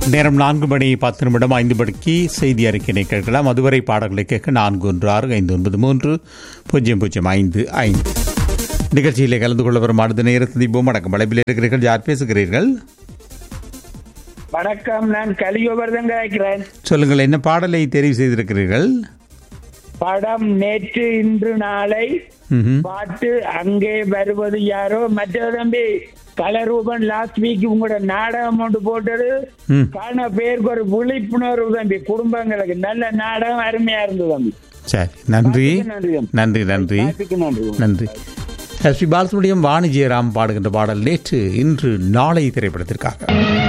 நேரம் நான்கு மணி பத்து நிமிடம் ஐந்து மணிக்கு செய்தி அறிக்கையினை கேட்கலாம் அதுவரை பாடல்களை கேட்க நான்கு ஒன்று ஆறு ஐந்து ஒன்பது மூன்று பூஜ்ஜியம் பூஜ்ஜியம் ஐந்து ஐந்து நிகழ்ச்சியிலே கலந்து கொள்ள வரும் அடுத்த நேரத்தில் தீபம் வணக்கம் வளைப்பில் இருக்கிறீர்கள் யார் பேசுகிறீர்கள் வணக்கம் நான் கலியோபர்தன் கலைக்கிறேன் சொல்லுங்கள் என்ன பாடலை தெரிவு செய்திருக்கிறீர்கள் படம் நேற்று இன்று நாளை ம்ஹும். பாட்டு அங்கே வருவது யாரோ மற்ற தம்பி கலரூபன் லாஸ்ட் வீக் உங்களோட நாடகம் ஒன்று போட்டது ம். காண பேருக்கு ஒரு விழிப்புணர்வு தம்பி குடும்பங்களுக்கு நல்ல நாடகம் அருமையா இருந்தது தம்பி சரி நன்றி நன்றி தம்பி. நன்றி நன்றி பாட்டுக்கு நன்றி நன்றி எஸ் பி பாலசுப்ரமணியம் வாணிஜியராம் பாடுகின்ற பாடல் நேற்று இன்று நாளை திரைப்படத்திற்காக